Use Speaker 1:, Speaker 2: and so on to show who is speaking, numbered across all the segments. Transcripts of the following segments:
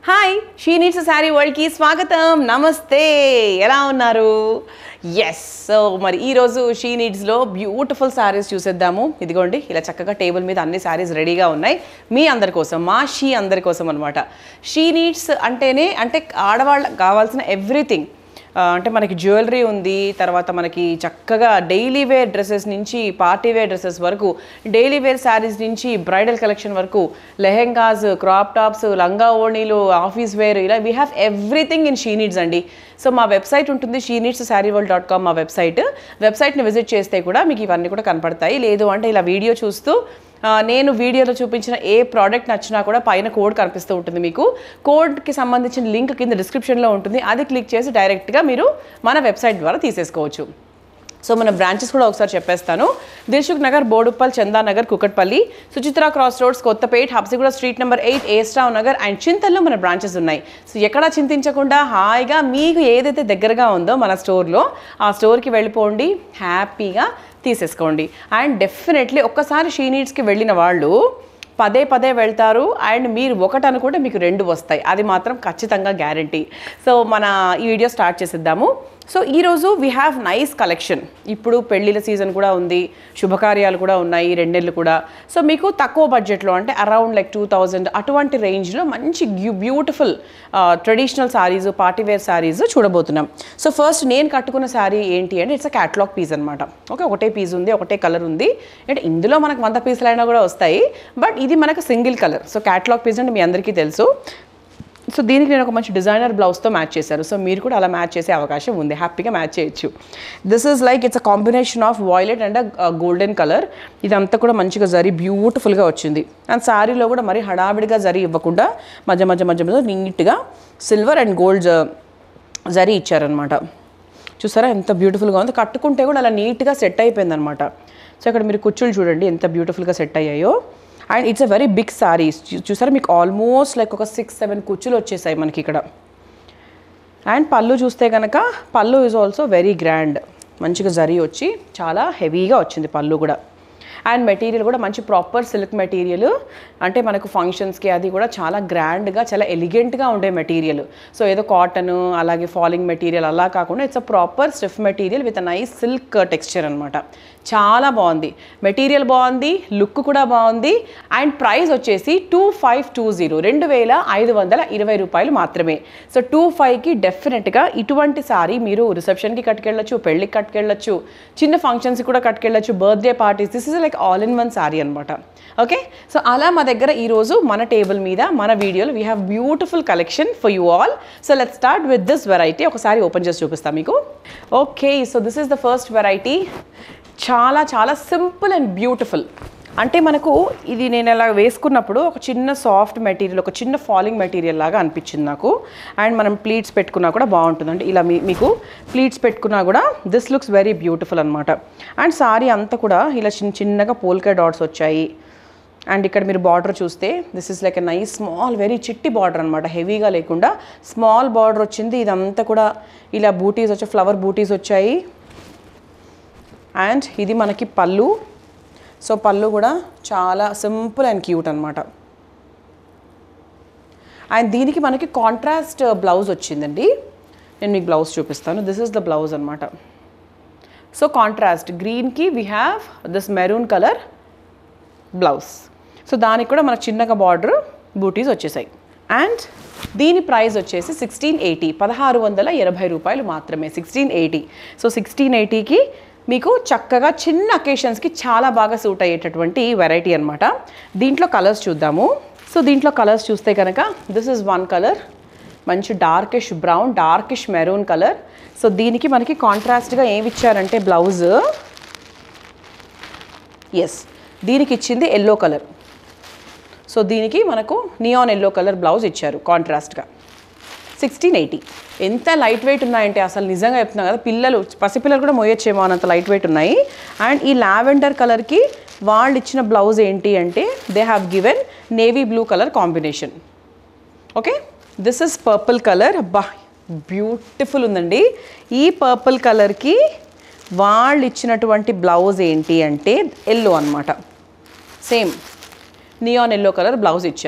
Speaker 1: Hi She Needs Saree వరల్డ్కి స్వాగతం నమస్తే ఎలా ఉన్నారు ఎస్ సో మరి ఈరోజు షీ నీడ్స్లో బ్యూటిఫుల్ శారీస్ చూసేద్దాము ఇదిగోండి ఇలా చక్కగా టేబుల్ మీద అన్ని శారీస్ రెడీగా ఉన్నాయి మీ అందరి కోసం మా షీ అందరి కోసం అనమాట షీ నీడ్స్ అంటేనే అంటే ఆడవాళ్ళకి కావాల్సిన ఎవ్రీథింగ్ ఆ, అంటే మనకి జ్యువెలరీ ఉంది తర్వాత మనకి చక్కగా డైలీ వేర్ డ్రెస్సెస్ నుంచి పార్టీ వేర్ డ్రెస్సెస్ వరకు డైలీ వేర్ శారీస్ నుంచి బ్రైడల్ కలెక్షన్ వరకు లెహెంగాస్ క్రాప్ టాప్స్ లంగా ఓణీలు ఆఫీస్ వేర్ ఇలా we have everything in She Needs అండి సో మా వెబ్సైట్ ఉంటుంది She Needs Saree World dot com మా వెబ్సైట్ వెబ్సైట్ని విజిట్ చేస్తే కూడా మీకు ఇవన్నీ కూడా కనపడతాయి లేదు అంటే ఇలా వీడియో చూస్తూ ఆ, నేను వీడియోలో చూపించిన ఏ ప్రోడక్ట్ నచ్చినా కూడా పైన కోడ్ కనిపిస్తూ ఉంటుంది మీకు కోడ్కి సంబంధించిన లింక్ కింద డిస్క్రిప్షన్లో ఉంటుంది అది క్లిక్ చేసి డైరెక్ట్గా మీరు మన వెబ్సైట్ ద్వారా తీసేసుకోవచ్చు సో మన బ్రాంచెస్ కూడా ఒకసారి చెప్పేస్తాను Dilsukh Nagar Boduppal Chandanagar Kukatpally Suchitra cross roads Kothapet Habsiguda street number eight ఏస్టావ్ నగర్ అండ్ చింతల్లో మన బ్రాంచెస్ ఉన్నాయి సో ఎక్కడా చింతించకుండా హాయిగా మీకు ఏదైతే దగ్గరగా ఉందో మన స్టోర్లో ఆ స్టోర్కి వెళ్ళిపోండి హ్యాపీగా తీసేసుకోండి అండ్ డెఫినెట్లీ ఒక్కసారి షీ నీడ్స్కి వెళ్ళిన వాళ్ళు పదే పదే వెళ్తారు అండ్ మీరు ఒకటి అనుకుంటే మీకు రెండు వస్తాయి అది మాత్రం ఖచ్చితంగా గ్యారంటీ సో మన ఈ వీడియో స్టార్ట్ చేసేద్దాము సో ఈరోజు వీ హ్యావ్ నైస్ కలెక్షన్ ఇప్పుడు పెళ్ళిళ్ళ సీజన్ కూడా ఉంది శుభకార్యాలు కూడా ఉన్నాయి రెండేళ్ళు కూడా సో మీకు తక్కువ బడ్జెట్లో అంటే అరౌండ్ లైక్ టూ థౌజండ్ అటువంటి రేంజ్లో మంచి beautiful traditional saris party wear saris చూడబోతున్నాం సో ఫస్ట్ నేను కట్టుకున్న శారీ ఏంటి అంటే ఇట్స్ అ క్యాటలాగ్ పీస్ అనమాట ఓకే ఒకటే పీస్ ఉంది ఒకటే కలర్ ఉంది అంటే ఇందులో మనకు వంద పీసులు అయినా కూడా వస్తాయి బట్ ఇది మనకు single colour so catalogue piece అంటే మీ అందరికీ తెలుసు సో దీనికి నేను ఒక మంచి డిజైనర్ బ్లౌజ్తో మ్యాచ్ చేశాను సో మీరు కూడా అలా మ్యాచ్ చేసే అవకాశం ఉంది హ్యాపీగా మ్యాచ్ చేయొచ్చు this is like it's a combination of violet and golden colour ఇదంతా కూడా మంచిగా జరీ బ్యూటిఫుల్గా వచ్చింది అండ్ శారీలో కూడా మరి హడావిడిగా జరీ ఇవ్వకుండా మధ్య మధ్య మధ్య మధ్య నీట్గా సిల్వర్ అండ్ గోల్డ్ జరీ ఇచ్చారనమాట చూసారా ఎంత బ్యూటిఫుల్గా ఉంది కట్టుకుంటే కూడా అలా నీట్గా సెట్ అయిపోయింది అనమాట సో ఇక్కడ మీరు కుచ్చులు చూడండి ఎంత బ్యూటిఫుల్గా సెట్ అయ్యాయో and it's a very big saris చూసారా మీకు ఆల్మోస్ట్ లైక్ ఒక సిక్స్ సెవెన్ కుచ్చులు వచ్చేసాయి మనకి ఇక్కడ అండ్ పళ్ళు చూస్తే కనుక పళ్ళు ఈజ్ ఆల్సో వెరీ గ్రాండ్ మంచిగా జరీ వచ్చి చాలా హెవీగా వచ్చింది పళ్ళు కూడా అండ్ మెటీరియల్ కూడా మంచి ప్రాపర్ సిల్క్ మెటీరియల్ అంటే మనకు ఫంక్షన్స్కి అది కూడా చాలా గ్రాండ్గా చాలా ఎలిగెంట్గా ఉండే మెటీరియల్ సో ఏదో కాటన్ అలాగే ఫాలింగ్ మెటీరియల్ అలా కాకుండా it's a proper stiff material with a nice silk texture అనమాట చాలా బాగుంది మెటీరియల్ బాగుంది లుక్ కూడా బాగుంది అండ్ ప్రైస్ వచ్చేసి టూ ఫైవ్ టూ జీరో రెండు వేల ఐదు వందల ఇరవై రూపాయలు మాత్రమే సో టూ ఫైవ్కి డెఫినెట్గా ఇటువంటి సారీ మీరు రిసెప్షన్కి కట్టుకెళ్ళచ్చు పెళ్ళికి కట్టుకెళ్ళచ్చు చిన్న ఫంక్షన్స్కి కూడా కట్టుకెళ్ళచ్చు birthday parties this is like all in one sari అనమాట ఓకే సో అలా మా దగ్గర ఈరోజు మన టేబుల్ మీద మన వీడియోలో we have beautiful collection for you all so let start with this variety ఒకసారి ఓపెన్ చేసి చూపిస్తాను మీకు okay so this is the first variety చాలా చాలా సింపుల్ అండ్ బ్యూటిఫుల్ అంటే మనకు ఇది నేను అలా వేసుకున్నప్పుడు ఒక చిన్న సాఫ్ట్ మెటీరియల్ ఒక చిన్న ఫాలింగ్ మెటీరియల్ లాగా అనిపించింది నాకు అండ్ మనం ప్లీట్స్ పెట్టుకున్నా కూడా బాగుంటుంది అంటే ఇలా మీ మీకు ప్లీట్స్ పెట్టుకున్నా కూడా దిస్ లుక్స్ వెరీ బ్యూటిఫుల్ అనమాట అండ్ సారీ అంతా కూడా ఇలా చిన్న చిన్నగా పోల్కా డాట్స్ వచ్చాయి అండ్ ఇక్కడ మీరు బార్డర్ చూస్తే this is like a nice small very చిట్టి బార్డర్ అనమాట హెవీగా లేకుండా స్మాల్ బార్డర్ వచ్చింది ఇదంతా కూడా ఇలా బూటీస్ వచ్చాయి ఫ్లవర్ బూటీస్ వచ్చాయి అండ్ ఇది మనకి పళ్ళు సో పళ్ళు కూడా చాలా సింపుల్ అండ్ క్యూట్ అనమాట అండ్ దీనికి మనకి కాంట్రాస్ట్ బ్లౌజ్ వచ్చిందండి నేను మీకు బ్లౌజ్ చూపిస్తాను దిస్ ఇస్ ద బ్లౌజ్ అనమాట సో కాంట్రాస్ట్ గ్రీన్కి we have this maroon colour blouse so దానికి కూడా మనకు చిన్నగా బార్డర్ బూటీస్ వచ్చేసాయి అండ్ దీని ప్రైస్ వచ్చేసి సిక్స్టీన్ ఎయిటీ పదహారు వందల ఎనభై రూపాయలు మాత్రమే సిక్స్టీన్ ఎయిటీ సో సిక్స్టీన్ ఎయిటీకి మీకు చక్కగా చిన్న అకేషన్స్కి చాలా బాగా సూట్ అయ్యేటటువంటి వెరైటీ అనమాట దీంట్లో కలర్స్ చూద్దాము సో దీంట్లో కలర్స్ చూస్తే కనుక దిస్ ఇస్ వన్ కలర్ మంచి darkish brown darkish maroon colour so దీనికి మనకి కాంట్రాస్ట్గా ఏమి ఇచ్చారంటే బ్లౌజ్ ఎస్ దీనికి ఇచ్చింది ఎల్లో కలర్ సో దీనికి మనకు నియాన్ ఎల్లో కలర్ బ్లౌజ్ ఇచ్చారు కాంట్రాస్ట్గా సిక్స్టీన్ ఎయిటీ ఎంత లైట్ వెయిట్ ఉన్నాయంటే అసలు నిజంగా చెప్తున్నా కదా పిల్లలు పసిపిల్లలు కూడా మోయొచ్చేమో అన్నంత లైట్ వెయిట్ ఉన్నాయి అండ్ ఈ లావెండర్ కలర్కి వాళ్ళు ఇచ్చిన బ్లౌజ్ ఏంటి అంటే they have given navy blue colour combination okay this is purple colour అబ్బా బ్యూటిఫుల్ ఉందండి ఈ పర్పుల్ కలర్కి వాళ్ళు ఇచ్చినటువంటి బ్లౌజ్ ఏంటి అంటే ఎల్లో అనమాట same neon yellow colour blouse ఇచ్చారు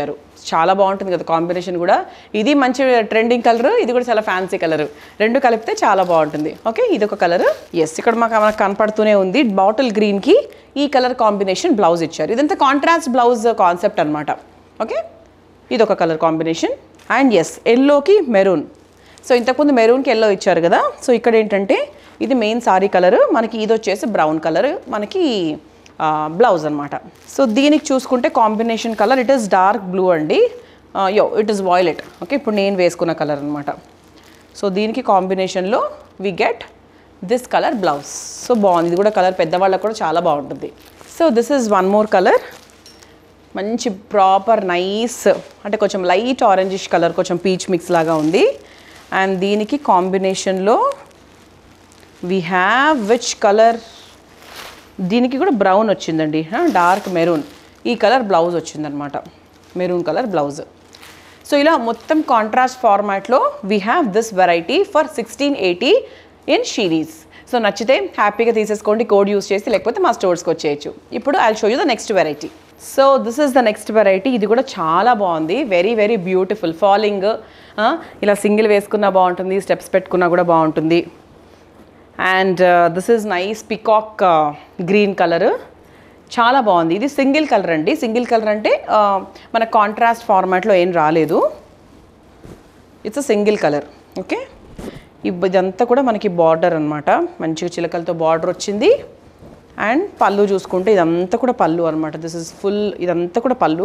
Speaker 1: చాలా బాగుంటుంది కదా కాంబినేషన్ కూడా ఇది మంచి ట్రెండింగ్ కలర్ ఇది కూడా చాలా ఫ్యాన్సీ కలర్ రెండు కలిపితే చాలా బాగుంటుంది ఓకే ఇది ఒక కలర్ ఎస్ ఇక్కడ మాకు మనకు కనపడుతూనే ఉంది బాటిల్ గ్రీన్కి ఈ కలర్ కాంబినేషన్ బ్లౌజ్ ఇచ్చారు ఇదంతా కాంట్రాస్ట్ బ్లౌజ్ కాన్సెప్ట్ అనమాట ఓకే ఇది ఒక కలర్ కాంబినేషన్ అండ్ ఎస్ ఎల్లోకి మెరూన్ సో ఇంతకుముందు మెరూన్కి ఎల్లో ఇచ్చారు కదా సో ఇక్కడ ఏంటంటే ఇది మెయిన్ సారీ కలర్ మనకి ఇది వచ్చేసి బ్రౌన్ కలర్ మనకి బ్లౌజ్ అనమాట సో దీనికి చూసుకుంటే combination colour it is dark blue అండి యో ఇట్ ఈస్ వాయిలెట్ ఓకే ఇప్పుడు నేను వేసుకున్న కలర్ అనమాట సో దీనికి కాంబినేషన్లో we get this colour blouse so బాగుంది ఇది కూడా కలర్ పెద్దవాళ్ళకు కూడా చాలా బాగుంటుంది so this is one more colour మంచి ప్రాపర్ నైస్ అంటే కొంచెం లైట్ ఆరెంజిష్ కలర్ కొంచెం పీచ్ మిక్స్ లాగా ఉంది అండ్ దీనికి కాంబినేషన్లో వీ హ్యావ్ విచ్ కలర్ దీనికి కూడా బ్రౌన్ వచ్చిందండి డార్క్ మెరూన్ ఈ కలర్ బ్లౌజ్ వచ్చిందనమాట మెరూన్ కలర్ బ్లౌజ్ సో ఇలా మొత్తం కాంట్రాస్ట్ ఫార్మాట్లో we have this variety for sixteen eighty in saris so నచ్చితే హ్యాపీగా తీసేసుకోండి కోడ్ యూస్ చేసి లేకపోతే మా స్టోర్స్కి వచ్చేయచ్చు ఇప్పుడు I show you the next variety so this is the next variety ఇది కూడా చాలా బాగుంది వెరీ వెరీ బ్యూటిఫుల్ ఫాలింగ్ ఇలా సింగిల్ వేసుకున్నా బాగుంటుంది స్టెప్స్ పెట్టుకున్నా కూడా బాగుంటుంది and this is nice peacock green colour చాలా బాగుంది ఇది సింగిల్ కలర్ అండి సింగిల్ కలర్ అంటే uh, మన కాంట్రాస్ట్ ఫార్మాట్లో ఏం రాలేదు it's a single colour okay ఇదంతా కూడా మనకి బార్డర్ అనమాట మంచిగా చిలకలతో బార్డర్ వచ్చింది అండ్ పళ్ళు చూసుకుంటే ఇదంతా కూడా పళ్ళు అనమాట దిస్ ఇస్ ఫుల్ ఇదంతా కూడా పళ్ళు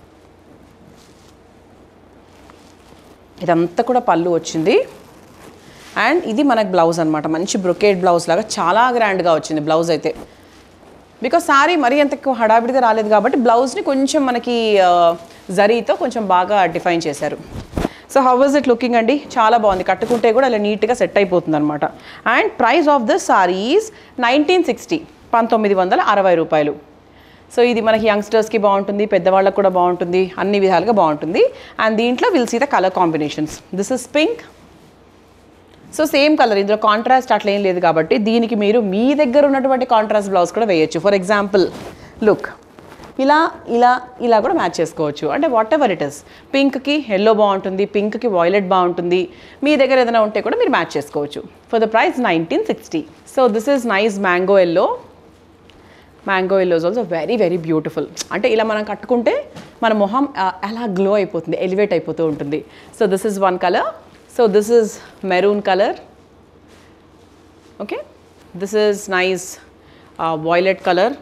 Speaker 1: ఇదంతా కూడా పళ్ళు వచ్చింది అండ్ ఇది మనకు బ్లౌజ్ అనమాట మంచి బ్రొకేట్ బ్లౌజ్ లాగా చాలా గ్రాండ్గా వచ్చింది బ్లౌజ్ అయితే బికాస్ సారీ మరీ అంత ఎక్కువ హడావిడిగా రాలేదు కాబట్టి బ్లౌజ్ని కొంచెం మనకి ఆ, జరీతో కొంచెం బాగా డిఫైన్ చేశారు so how was it looking అండి చాలా బాగుంది కట్టుకుంటే కూడా ఇలా నీట్గా సెట్ అయిపోతుంది అనమాట and price of the saris nineteen sixty పంతొమ్మిది వందల అరవై రూపాయలు సో ఇది మనకి యంగ్స్టర్స్కి బాగుంటుంది పెద్దవాళ్ళకి కూడా బాగుంటుంది అన్ని విధాలుగా బాగుంటుంది అండ్ దీంట్లో will see the colour combinations this is pink so same colour ఇందులో కాంట్రాస్ట్ అట్లా ఏం లేదు కాబట్టి దీనికి మీరు మీ దగ్గర ఉన్నటువంటి కాంట్రాస్ట్ బ్లౌజ్ కూడా వేయొచ్చు ఫర్ ఎగ్జాంపుల్ లుక్ ఇలా ఇలా ఇలా కూడా మ్యాచ్ చేసుకోవచ్చు అంటే వాట్ ఎవర్ ఇట్ ఇస్ పింక్కి ఎల్లో బాగుంటుంది పింక్కి వాయిలెట్ బాగుంటుంది మీ దగ్గర ఏదైనా ఉంటే కూడా మీరు మ్యాచ్ చేసుకోవచ్చు for the price nineteen sixty so this is nice mango yellow mango yellows also very very beautiful అంటే ఇలా మనం కట్టుకుంటే మన మొహం ఆ, అలా గ్లో అయిపోతుంది ఎలివేట్ అయిపోతూ ఉంటుంది so this is one colour so this is maroon colour okay this is nice violet colour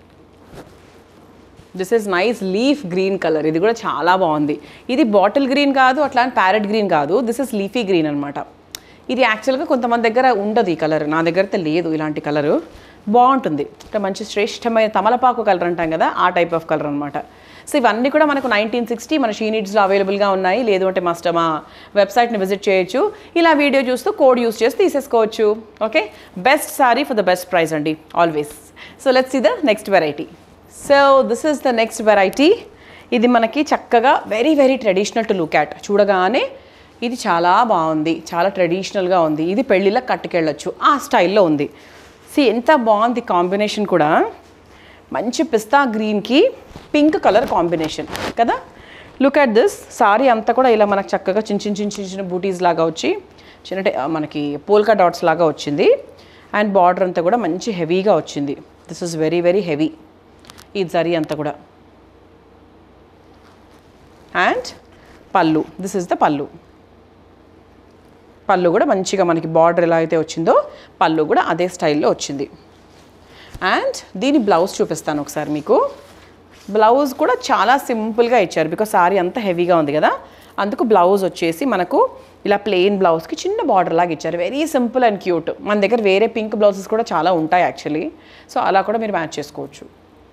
Speaker 1: this is nice leaf green colour ఇది కూడా చాలా బాగుంది ఇది బాటిల్ గ్రీన్ కాదు అట్లా ప్యారెట్ గ్రీన్ కాదు దిస్ ఇస్ లీఫీ గ్రీన్ అనమాట ఇది యాక్చువల్గా కొంతమంది దగ్గర ఉండదు ఈ కలర్ నా దగ్గర అయితే లేదు ఇలాంటి కలరు బాగుంటుంది అంటే మంచి శ్రేష్టమైన తమలపాకు కలర్ అంటాం కదా ఆ టైప్ ఆఫ్ కలర్ అనమాట సో ఇవన్నీ కూడా మనకు నైన్టీన్ సిక్స్టీ మన షీ నీడ్స్లో అవైలబుల్గా ఉన్నాయి లేదు అంటే మస్ట్ మా వెబ్సైట్ని విజిట్ చేయొచ్చు ఇలా వీడియో చూస్తూ కోడ్ యూస్ చేసి తీసేసుకోవచ్చు okay best sari for the best price అండి always so let's see the next variety so this is the next variety ఇది మనకి చక్కగా very very traditional to look at చూడగానే ఇది చాలా బాగుంది చాలా ట్రెడిషనల్గా ఉంది ఇది పెళ్ళిళ్ళకి కట్టుకెళ్ళొచ్చు ఆ స్టైల్లో ఉంది సి ఎంత బాగుంది కాంబినేషన్ కూడా మంచి పిస్తా గ్రీన్కి పింక్ కలర్ కాంబినేషన్ కదా లుక్ అట్ దిస్ సారీ అంతా కూడా ఇలా మనకు చక్కగా చిన్న చిన్న చిన్న చిన్న చిన్న బూటీస్ లాగా వచ్చి చిన్న టే- మనకి పోల్కా డాట్స్ లాగా వచ్చింది అండ్ బార్డర్ అంతా కూడా మంచి హెవీగా వచ్చింది this is very very heavy ఈ జరీ అంతా కూడా అండ్ పళ్ళు దిస్ ఇస్ ద పళ్ళు పళ్ళు కూడా మంచిగా మనకి బార్డర్ ఎలా అయితే వచ్చిందో పళ్ళు కూడా అదే స్టైల్లో వచ్చింది అండ్ దీని బ్లౌజ్ చూపిస్తాను ఒకసారి మీకు బ్లౌజ్ కూడా చాలా సింపుల్గా ఇచ్చారు బికాస్ సారీ అంత హెవీగా ఉంది కదా అందుకు బ్లౌజ్ వచ్చేసి మనకు ఇలా ప్లెయిన్ బ్లౌజ్కి చిన్న బార్డర్ లాగా ఇచ్చారు వెరీ సింపుల్ అండ్ క్యూట్ మన దగ్గర వేరే పింక్ బ్లౌజెస్ కూడా చాలా ఉంటాయి యాక్చువల్లీ సో అలా కూడా మీరు మ్యాచ్ చేసుకోవచ్చు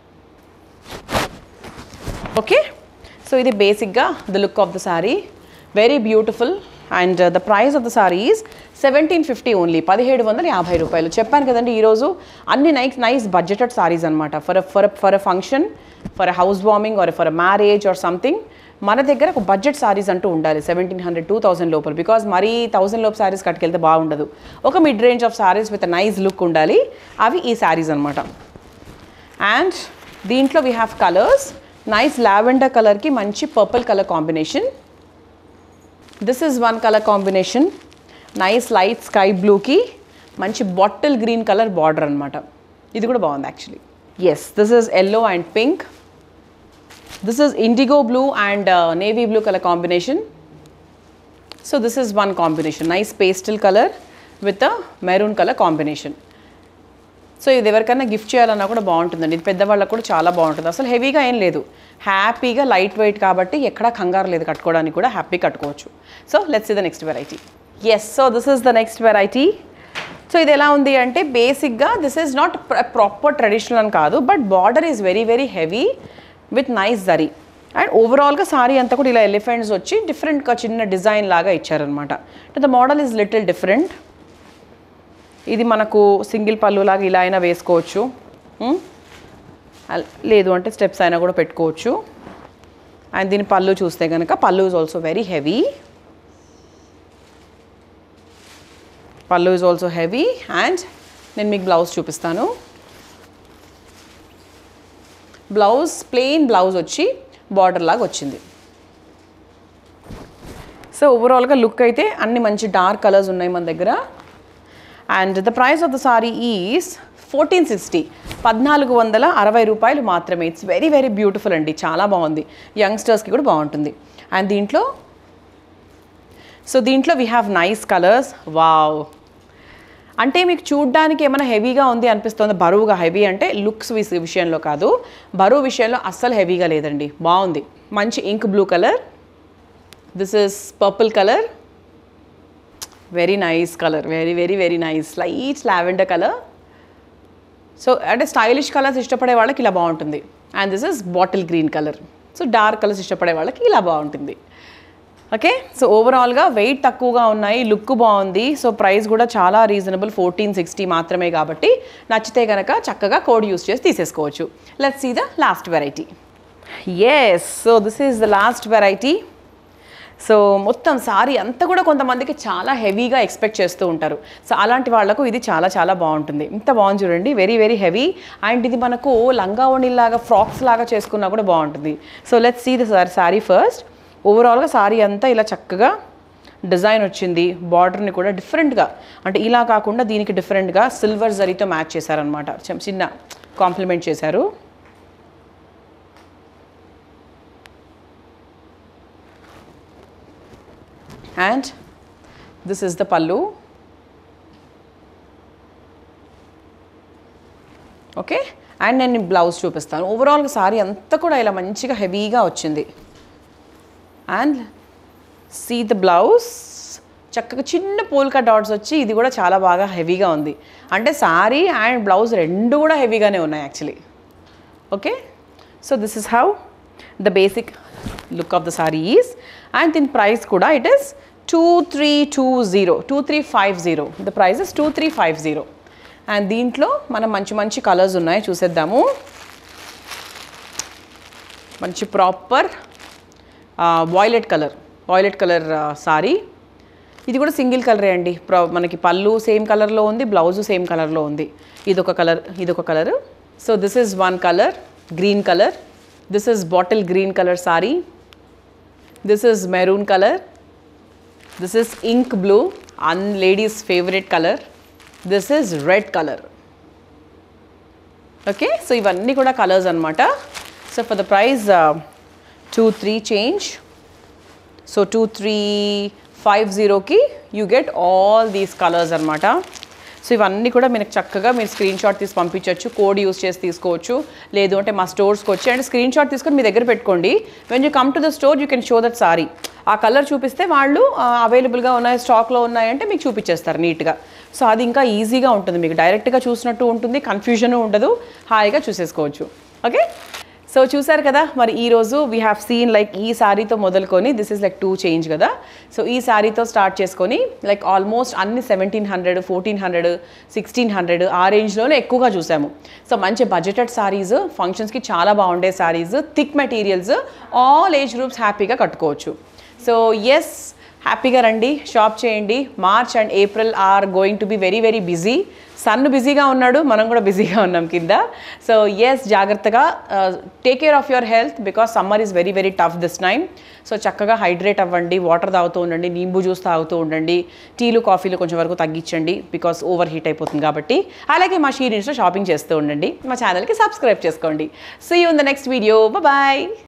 Speaker 1: ఓకే సో ఇది బేసిక్గా the look of the sari very beautiful and the price of the sari is seventeen fifty only పదిహేడు వందల యాభై రూపాయలు చెప్పాను కదండి ఈరోజు అన్ని నైస్ నైస్ బడ్జెటెడ్ సారీస్ అనమాట for for for a function for a house warming or for a marriage or something మన దగ్గర ఒక బడ్జెట్ సారీస్ అంటూ ఉండాలి సెవెంటీన్ హండ్రెడ్ టూ థౌసండ్ లోపల బికాజ్ మరీ థౌసండ్ లోపు సారీస్ కట్టుకెళ్తే బాగుండదు ఒక mid range of saris with nice look ఉండాలి అవి ఈ సారీస్ అనమాట అండ్ దీంట్లో we have colours nice lavender కలర్కి మంచి purple colour combination this is one colour combination nice light sky బ్లూకి మంచి బాటిల్ గ్రీన్ కలర్ బార్డర్ అనమాట ఇది కూడా బాగుంది actually yes this is yellow and pink this is indigo blue and navy blue colour combination so this is one combination nice pastel colour with a maroon colour combination so ఇది ఎవరికైనా gift చేయాలన్నా కూడా బాగుంటుందండి ఇది పెద్దవాళ్ళకు కూడా చాలా బాగుంటుంది అసలు హెవీగా ఏం లేదు హ్యాపీగా లైట్ వెయిట్ కాబట్టి ఎక్కడా కంగారు లేదు కట్టుకోవడానికి కూడా హ్యాపీ కట్టుకోవచ్చు so let's the next variety yes so this is the next variety so ఇది ఎలా ఉంది అంటే బేసిక్గా this is not proper traditional అని కాదు but border is very very heavy with nice zari and ఓవరాల్గా సారీ అంతా కూడా ఇలా ఎలిఫెంట్స్ వచ్చి డిఫరెంట్గా చిన్న డిజైన్ లాగా ఇచ్చారనమాట అంటే the model is little different ఇది మనకు సింగిల్ పళ్ళు లాగా ఇలా అయినా వేసుకోవచ్చు ఉమ్. అల్- లేదు అంటే స్టెప్స్ అయినా కూడా పెట్టుకోవచ్చు అండ్ దీని పళ్ళు చూస్తే కనుక pallu is also very heavy pallu is also heavy and నేను మీకు బ్లౌజ్ చూపిస్తాను బ్లౌజ్ ప్లెయిన్ బ్లౌజ్ వచ్చి బార్డర్ లాగా వచ్చింది సో ఓవరాల్గా లుక్ అయితే అన్ని మంచి డార్క్ కలర్స్ ఉన్నాయి మన దగ్గర and the price of the sari is fourteen sixty పద్నాలుగు వందల అరవై రూపాయలు మాత్రమే ఇట్స్ వెరీ వెరీ బ్యూటిఫుల్ అండి చాలా బాగుంది యంగ్స్టర్స్కి కూడా బాగుంటుంది అండ్ దీంట్లో సో దీంట్లో we have nice colours wow అంటే మీకు చూడ్డానికి ఏమైనా హెవీగా ఉంది అనిపిస్తుంది బరువుగా హెవీ అంటే లుక్స్ విషయంలో కాదు బరువు విషయంలో అస్సలు హెవీగా లేదండి బాగుంది మంచి ink blue colour this is purple colour very nice colour very very very nice light lavender colour so అంటే స్టైలిష్ కలర్స్ ఇష్టపడే వాళ్ళకి ఇలా బాగుంటుంది and this is bottle green colour so dark colours ఇష్టపడే వాళ్ళకి ఇలా బాగుంటుంది ఓకే సో ఓవరాల్గా వెయిట్ తక్కువగా ఉన్నాయి లుక్ బాగుంది సో ప్రైస్ కూడా చాలా రీజనబుల్ ఫోర్టీన్ సిక్స్టీ మాత్రమే కాబట్టి నచ్చితే కనుక చక్కగా కోడ్ యూస్ చేసి తీసేసుకోవచ్చు let's see the last variety yes so this is the last variety so మొత్తం సారీ అంతా కూడా కొంతమందికి చాలా హెవీగా ఎక్స్పెక్ట్ చేస్తూ ఉంటారు సో అలాంటి వాళ్ళకు ఇది చాలా చాలా బాగుంటుంది ఇంత బాగుంది చూడండి వెరీ వెరీ హెవీ అండ్ ఇది మనకు లంగా లాగా ఫ్రాక్స్ లాగా చేసుకున్నా కూడా బాగుంటుంది so let's see the sari sari first ఓవరాల్గా సారీ అంతా ఇలా చక్కగా డిజైన్ వచ్చింది బార్డర్ని కూడా డిఫరెంట్గా అంటే ఇలా కాకుండా దీనికి డిఫరెంట్గా సిల్వర్ జరీతో మ్యాచ్ చేశారనమాట చిన్న కాంప్లిమెంట్ చేశారు and this is the pallu okay and నేను బ్లౌజ్ చూపిస్తాను ఓవరాల్గా సారీ అంతా కూడా ఇలా మంచిగా హెవీగా వచ్చింది అండ్ సీ ద బ్లౌజ్ చక్కగా చిన్న పోల్కా డాట్స్ వచ్చి ఇది కూడా చాలా బాగా హెవీగా ఉంది అంటే సారీ అండ్ బ్లౌజ్ రెండు కూడా హెవీగానే ఉన్నాయి actually okay so this is how the basic look of the sari is and దీని ప్రైస్ కూడా it is two three two zero two three five zero the price is two three five zero and దీంట్లో మనం మంచి మంచి కలర్స్ ఉన్నాయి చూసేద్దాము మంచి proper violet colour violet colour sari ఇది కూడా సింగిల్ కలరే అండి ప్ర మనకి పళ్ళు సేమ్ కలర్లో ఉంది బ్లౌజు సేమ్ కలర్లో ఉంది ఇదొక కలర్ ఇదొక colour so this is one colour green colour this is bottle green colour sari this is maroon colour this is ink blue and ladies favourite colour this is red colour okay so ఇవన్నీ కూడా colours అనమాట so for the price two three change so two three five జీరోకి you get all these colours అనమాట so ఇవన్నీ కూడా మీకు చక్కగా మీరు స్క్రీన్ షాట్ తీసి పంపించవచ్చు కోడ్ యూస్ చేసి తీసుకోవచ్చు లేదు అంటే మా స్టోర్స్కి వచ్చి అండ్ స్క్రీన్ షాట్ తీసుకొని మీ దగ్గర పెట్టుకోండి when you come to the store you can show that sari ఆ కలర్ చూపిస్తే వాళ్ళు అవైలబుల్గా ఉన్నాయి స్టాక్లో ఉన్నాయంటే మీకు చూపించేస్తారు నీట్గా సో అది ఇంకా ఈజీగా ఉంటుంది మీకు డైరెక్ట్గా చూసినట్టు ఉంటుంది కన్ఫ్యూజన్ ఉండదు హాయిగా చూసేసుకోవచ్చు ఓకే సో చూసారు కదా మరి ఈరోజు వీ హ్యావ్ సీన్ లైక్ ఈ శారీతో మొదలుకొని this is like two change కదా సో ఈ శారీతో స్టార్ట్ చేసుకొని లైక్ ఆల్మోస్ట్ అన్ని seventeen hundred fourteen hundred sixteen hundred ఆ రేంజ్లోనే ఎక్కువగా చూసాము సో మంచి బడ్జెటెడ్ శారీస్ ఫంక్షన్స్కి చాలా బాగుండే saris thick materials all age groups హ్యాపీగా కట్టుకోవచ్చు సో ఎస్ హ్యాపీగా రండి షాప్ చేయండి March and April are going to be very very busy son బిజీగా ఉన్నాడు మనం కూడా బిజీగా ఉన్నాం కింద సో ఎస్ జాగ్రత్తగా take care of your health because summer is very very tough this time so చక్కగా హైడ్రేట్ అవ్వండి వాటర్ తాగుతూ ఉండండి నింబు జ్యూస్ తాగుతూ ఉండండి టీలు కాఫీలు కొంచెం వరకు తగ్గించండి బికాస్ ఓవర్ హీట్ అయిపోతుంది కాబట్టి అలాగే మా షీరీన్స్లో షాపింగ్ చేస్తూ ఉండండి మా ఛానల్కి సబ్స్క్రైబ్ చేసుకోండి see you in the next video bye